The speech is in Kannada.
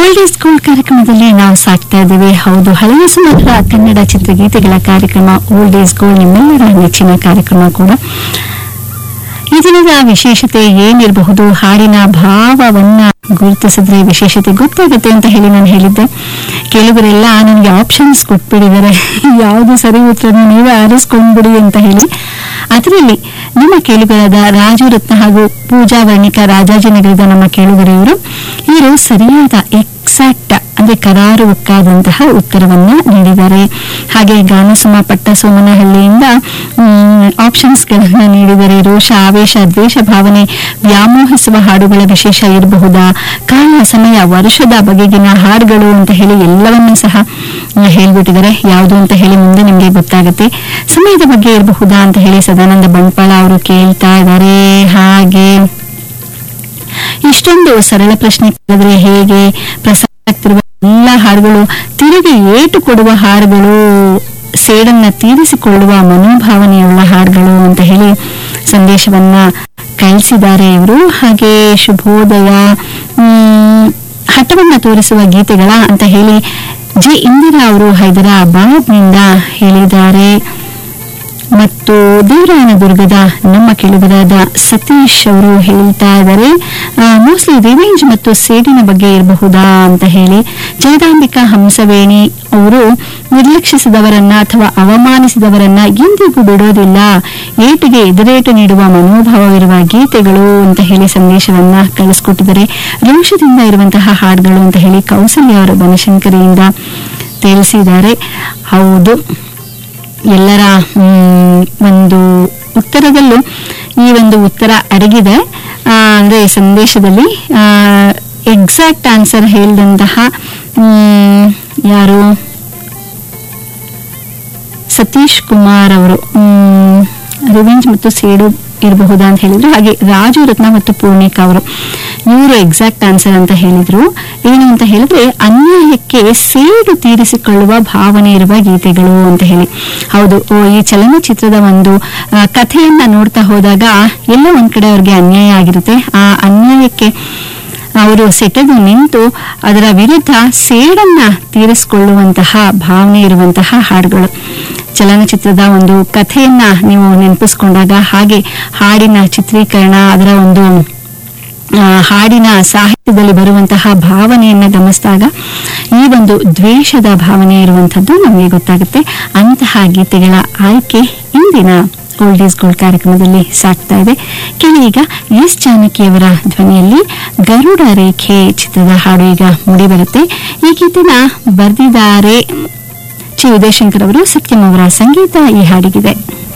ಓಲ್ಡ್ ಈಸ್ ಗೋಲ್ಡ್ ಕಾರ್ಯಕ್ರಮದಲ್ಲಿ ನಾವು ಸಾಕ್ತಾ ಇದ್ದೇವೆ ಹೌದು ಹಳೆಯ ಸುಮಧುರ ಕನ್ನಡ ಚಿತ್ರಗೀತೆಗಳ ಕಾರ್ಯಕ್ರಮ ಓಲ್ಡ್ ಈಸ್ ಗೋಲ್ಡ್ ನಿಮ್ಮೆಲ್ಲರ ನೆಚ್ಚಿನ ಕಾರ್ಯಕ್ರಮ ಕೂಡ ಈ ದಿನದ ವಿಶೇಷತೆ ಏನಿರಬಹುದು ಹಾಡಿನ ಭಾವವನ್ನ ಗುರುತಿಸಿದ್ರೆ ವಿಶೇಷತೆ ಗೊತ್ತಾಗುತ್ತೆ ಅಂತ ಹೇಳಿ ನಾನು ಹೇಳಿದ್ದೆ ಕೆಲವರೆಲ್ಲ ನನಗೆ ಆಪ್ಷನ್ಸ್ ಕೊಟ್ಬಿಟ್ಟಿದ್ದಾರೆ ಯಾವುದು ಸರಿ ಉತ್ತರನ ನೀವೇ ಆರಿಸ್ಕೊಂಡ್ಬಿಡಿ ಅಂತ ಹೇಳಿ ಅದರಲ್ಲಿ ನಮ್ಮ ಕೇಳುಗರಾದ ರಾಜು ರತ್ನ ಹಾಗೂ ಪೂಜಾ ವರ್ಣಿಕ ರಾಜಾಜಿನಗರದ ನಮ್ಮ ಕೇಳುಗರೆಯವರು ಇವರು ಸರಿಯಾದ ಎಕ್ಸಾಕ್ಟ್ ಅಂದ್ರೆ ಕರಾರುವಕ್ಕಾದಂತಹ ಉತ್ತರವನ್ನ ನೀಡಿದ್ದಾರೆ ಹಾಗೆ ಗಾನಸುಮ ಪಟ್ಟ ಸೋಮನಹಳ್ಳಿಯಿಂದ ಆಪ್ಷನ್ಸ್ ಗಳನ್ನ ನೀಡಿದ್ದಾರೆ ರೋಷ ಆವೇಶ ದ್ವೇಷ ಭಾವನೆ ವ್ಯಾಮೋಹಿಸುವ ಹಾಡುಗಳ ವಿಶೇಷ ಇರಬಹುದಾ ಕಾಲ ಸಮಯ ವರ್ಷದ ಬಗೆಗಿನ ಹಾಡುಗಳು ಅಂತ ಹೇಳಿ ಎಲ್ಲವನ್ನೂ ಸಹ ಆ, ಹೇಳ್ಬಿಟ್ಟಿದ್ದಾರೆ ಯಾವುದು ಅಂತ ಹೇಳಿ ಮುಂದೆ ನಿಮಗೆ ಗೊತ್ತಾಗುತ್ತೆ ಸಮಯದ ಬಗ್ಗೆ ಇರಬಹುದಾ ಅಂತ ಹೇಳಿ ಸದಾನಂದ ಬಂಟ್ಪಾಳ ಅವರು ಕೇಳ್ತಾ ಇದ್ದಾರೆ ಹಾಗೆ ಇಷ್ಟೊಂದು ಸರಳ ಪ್ರಶ್ನೆ ಕೇಳಿದ್ರೆ ಹೇಗೆ ಪ್ರಸಾರ ಆಗ್ತಿರುವ ಎಲ್ಲ ಹಾಡುಗಳು ತಿರುಗಿ ಏಟು ಕೊಡುವ ಹಾಡುಗಳು ಸೇಡನ್ನ ತೀರಿಸಿಕೊಳ್ಳುವ ಮನೋಭಾವನೆಯುಳ್ಳ ಹಾಡುಗಳು ಅಂತ ಹೇಳಿ ಸಂದೇಶವನ್ನ ಕಳಿಸಿದ್ದಾರೆ ಇವರು ಹಾಗೆ ಶುಭೋದಯ ಹ್ಮ್, ಹಠವನ್ನ ತೋರಿಸುವ ಗೀತೆಗಳ ಅಂತ ಹೇಳಿ ಜೆ ಇಂದಿರಾ ಅವರು ಹೈದರಾಬಾದ್ನಿಂದ ಹೇಳಿದ್ದಾರೆ ಮತ್ತು ದೇವರಾಯನದುರ್ಗದ ನಮ್ಮ ಕೆಳಗರಾದ ಸತೀಶ್ ಅವರು ಹೇಳ್ತಾ ಇದ್ದಾರೆ ಮೋಸ್ಟ್ಲಿ ರಿವೆಂಜ್ ಮತ್ತು ಸೇಡಿನ ಬಗ್ಗೆ ಇರಬಹುದಾ ಅಂತ ಹೇಳಿ ಜಗದಾಂಬಿಕಾ ಹಂಸವೇಣಿ ಅವರು ನಿರ್ಲಕ್ಷಿಸಿದವರನ್ನ ಅಥವಾ ಅವಮಾನಿಸಿದವರನ್ನ ಎಂದಿಗೂ ಬಿಡೋದಿಲ್ಲ ಏಟಿಗೆ ಎದುರೇಟು ನೀಡುವ ಮನೋಭಾವವಿರುವ ಗೀತೆಗಳು ಅಂತ ಹೇಳಿ ಸಂದೇಶವನ್ನ ಕಳಿಸ್ಕೊಟ್ಟಿದ್ದಾರೆ ರೋಷದಿಂದ ಇರುವಂತಹ ಹಾಡುಗಳು ಅಂತ ಹೇಳಿ ಕೌಸಲ್ಯ ಅವರು ಬನಶಂಕರಿಯಿಂದ ತಿಳಿಸಿದ್ದಾರೆ ಹೌದು ಎಲ್ಲರ ಮ್, ಒಂದು ಉತ್ತರದಲ್ಲೂ ಈ ಒಂದು ಉತ್ತರ ಅಡಗಿದೆ ಆ, ಅಂದ್ರೆ ಸಂದೇಶದಲ್ಲಿ ಎಕ್ಸಾಕ್ಟ್ ಆನ್ಸರ್ ಹೇಳಿದಂತಹ ಮ್, ಯಾರು ಸತೀಶ್ ಕುಮಾರ್ ಅವರು ರಿವೆಂಜ್ ಮತ್ತು ಸೇಡು ಇರಬಹುದಾ ಅಂತ ಹೇಳಿದ್ರು ಹಾಗೆ ರಾಜು ರತ್ನ ಮತ್ತು ಪೂರ್ಣಿಕಾ ಅವರು ಇವರು ಎಕ್ಸಾಕ್ಟ್ ಆನ್ಸರ್ ಅಂತ ಹೇಳಿದ್ರು ಏನು ಅಂತ ಹೇಳಿದ್ರೆ ಅನ್ಯಾಯಕ್ಕೆ ಸೇಡು ತೀರಿಸಿಕೊಳ್ಳುವ ಭಾವನೆ ಇರುವ ಗೀತೆಗಳು ಅಂತ ಹೇಳಿ ಹೌದು ಓ, ಈ ಚಲನಚಿತ್ರದ ಒಂದು ಆ, ಕಥೆಯನ್ನ ನೋಡ್ತಾ ಹೋದಾಗ ಎಲ್ಲೋ ಒಂದ್ ಕಡೆ ಅವ್ರಿಗೆ ಅನ್ಯಾಯ ಆಗಿರುತ್ತೆ ಆ ಅನ್ಯಾಯಕ್ಕೆ ಅವರು ಸೆಟೆದು ನಿಂತು ಅದರ ವಿರುದ್ಧ ಸೇಡನ್ನ ತೀರಿಸಿಕೊಳ್ಳುವಂತಹ ಭಾವನೆ ಇರುವಂತಹ ಹಾಡುಗಳು ಚಲನಚಿತ್ರದ ಒಂದು ಕಥೆಯನ್ನ ನೀವು ನೆನಪಿಸ್ಕೊಂಡಾಗ ಹಾಗೆ ಹಾಡಿನ ಚಿತ್ರೀಕರಣ ಅದರ ಒಂದು ಆ, ಹಾಡಿನ ಸಾಹಿತ್ಯದಲ್ಲಿ ಬರುವಂತಹ ಭಾವನೆಯನ್ನ ಗಮನಿಸಿದಾಗ ಈ ಒಂದು ದ್ವೇಷದ ಭಾವನೆ ಇರುವಂತದ್ದು ನಮಗೆ ಗೊತ್ತಾಗುತ್ತೆ ಅಂತಹ ಗೀತೆಗಳ ಆಯ್ಕೆ ಇಂದಿನ ಓಲ್ಡ್ ಈಸ್ ಗೋಲ್ಡ್ ಕಾರ್ಯಕ್ರಮದಲ್ಲಿ ಸಾಕ್ತಾ ಇದೆ ಕೇಳಿ ಈಗ ಎಸ್ ಜಾನಕಿಯವರ ಧ್ವನಿಯಲ್ಲಿ ಗರುಡ ರೇಖೆ ಚಿತ್ರದ ಹಾಡು ಈಗ ಮೂಡಿಬರುತ್ತೆ ಈ ಗೀತೆನ ಬರೆದಿದ್ದಾರೆ ಚಿ ಉದಯಶಂಕರ್ ಅವರು ಸತ್ಯಂ ಅವರ ಸಂಗೀತ ಈ ಹಾಡಿಗಿದೆ